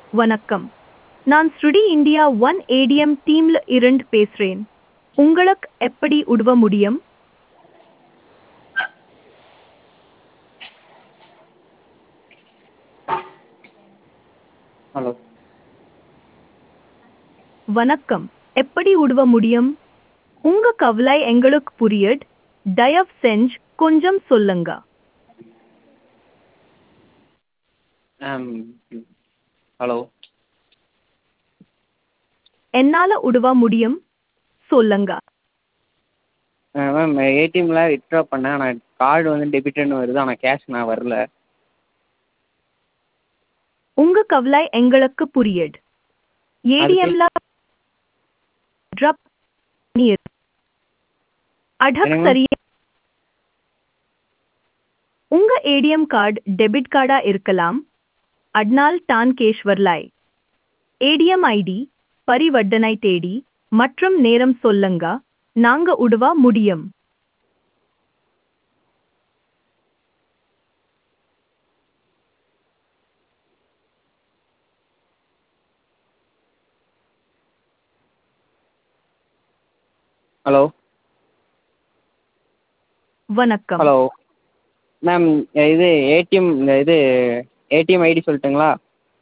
வணக்கம் நான் ஸ்ருடி இந்தியா ஒன் ஏடிஎம் டீம்ல இருந்து பேசுறேன் உங்களுக்கு எப்படி உதவ முடியும் ஹலோ வணக்கம் எப்படி உதவ முடியும் உங்க கவலை எங்களுக்கு புரியுது தயவு செஞ்சு கொஞ்சம் சொல்லுங்க ஹலோ என்னால உதவ முடியும் சொல்லுங்க மேம் ஏடிஎம்மில் வித்ட்ரா பண்ணேன் ஆனால் கார்டு வந்து டெபிட்னு வருது ஆனால் கேஷ் நான் வரல உங்க கவலை எங்களுக்கு புரியுது ஏடிஎம்ல ட்ராப் அடக் என்னங்க? சரியா உங்க ஏடிஎம் கார்டு டெபிட் கார்டா இருக்கலாம் அட்னால் தான் கேஷ் வரலாய் ஏடிஎம் ஐடி பரிவர்த்தனை தேடி மற்றும் நேரம் சொல்லுங்க நாங்க உதவ முடியும் ஹலோ வணக்கம் ஹலோ மேம் இது ஏடிஎம் இது ஏடிஎம் ஐடி சொல்லட்டுங்களா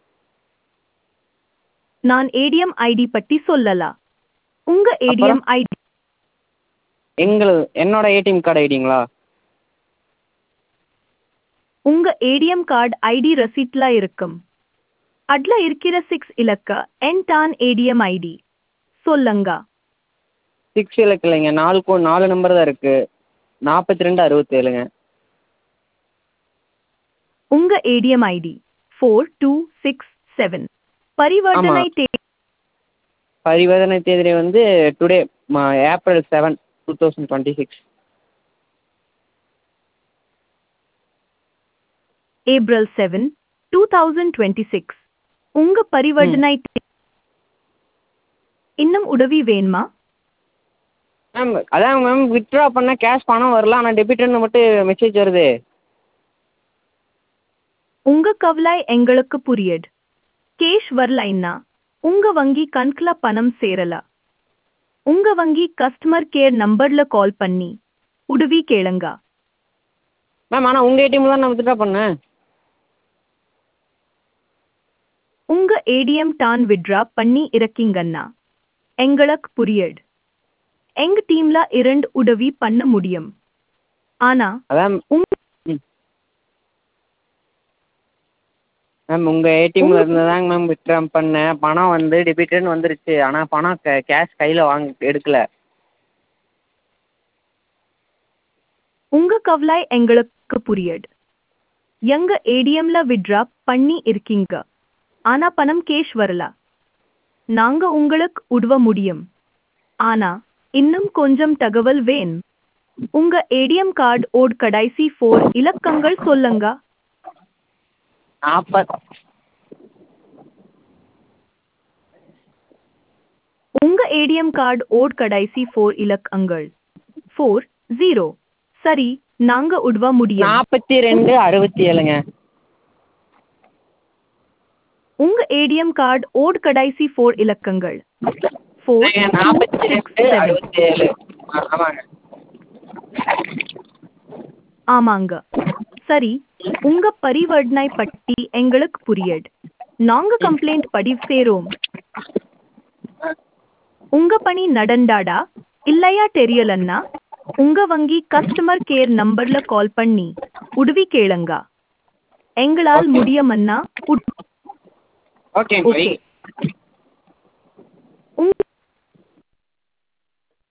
நான் ஏடிஎம் ஐடி பத்தி சொல்லலா உங்க ஏடிஎம் ஐடி எங்கள் என்னோட ஏடிஎம் கார்டு ஐடிங்களா உங்க ஏடிஎம் கார்டு ஐடி ரசீட்ல இருக்கும் அட்ல இருக்கிற சிக்ஸ் இலக்க என் டான் ஏடிஎம் ஐடி சொல்லுங்க சிக்ஸ் இலக்கு இல்லைங்க நாலு கோ நாலு நம்பர் தான் இருக்குது நாற்பத்தி ரெண்டு அறுபத்தேழுங்க உங்க ATM ID four two six seven பரிவர்த்தனை ஆமா. தேதி பரிவர்த்தனை தேதி வந்து today April seven two thousand twenty six April seven two thousand twenty six உங்க பரிவர்த்தனை தேதி இன்னும் உதவி வேணுமா மேம் அதான் மேம் வித்ட்ரா பண்ண கேஷ் பணம் வரல ஆனால் டெபிட்னு மட்டும் மெசேஜ் வருது உங்க கவலை எங்களுக்கு புரியுது கேஷ் வரலைன்னா உங்க வங்கி கணக்குல பணம் சேரல உங்க வங்கி கஸ்டமர் கேர் நம்பர்ல கால் பண்ணி உதவி கேளுங்க மேம் ஆனால் உங்கள் ஏடிஎம்மில் தான் நான் வித்ட்ரா பண்ணேன் உங்க ஏடிஎம் டான் விட்ரா பண்ணி இருக்கீங்கன்னா எங்களுக்கு புரியுது எங்க டீம்ல இரண்டு உதவி பண்ண முடியும் ஆனா அதான் உங்க ம் மேம் உங்கள் ஏடிஎம்மில் இருந்து தாங்க மேம் வித்ட்ரா பண்ணேன் பணம் வந்து டெபிட்னு வந்துருச்சு ஆனால் பணம் கே கேஷ் கையில் வாங்க எடுக்கல உங்க கவலை எங்களுக்கு புரியுது எங்க ஏடிஎம்ல விட்ரா பண்ணி இருக்கீங்க ஆனா பணம் கேஷ் வரல நாங்க உங்களுக்கு உதவ முடியும் ஆனா இன்னும் கொஞ்சம் தகவல் வேணும் உங்க ஏடிஎம் கார்டு ஓட் கடைசி ஃபோர் இலக்கங்கள் சொல்லுங்க நாற்பத் உங்க ஏடிஎம் கார்டு ஓட் கடைசி ஃபோர் இலக்கங்கள் ஃபோர் ஜீரோ சரி நாங்க உதவ முடியும் நாற்பத்தி ரெண்டு அறுபத்தி ஏழுங்க உங்க ஏடிஎம் கார்டு ஓட் கடைசி ஃபோர் இலக்கங்கள் ஃபோர் நாற்பத்தி சிக்ஸ் ரெண்டு செவன் அறுபத்தி ஏழு ஆ ஆமாங்க ஆமாங்க சரி உங்க பரிவர்த்தனை பற்றி எங்களுக்கு புரியுது நாங்க கம்ப்ளைண்ட் பதிவு செய்றோம் உங்க பணி நடந்தாடா இல்லையா தெரியலன்னா உங்க வங்கி கஸ்டமர் கேர் நம்பர்ல கால் பண்ணி உதவி கேளுங்க எங்களால் முடியுமன்னா உட்- ஓகே ஓகே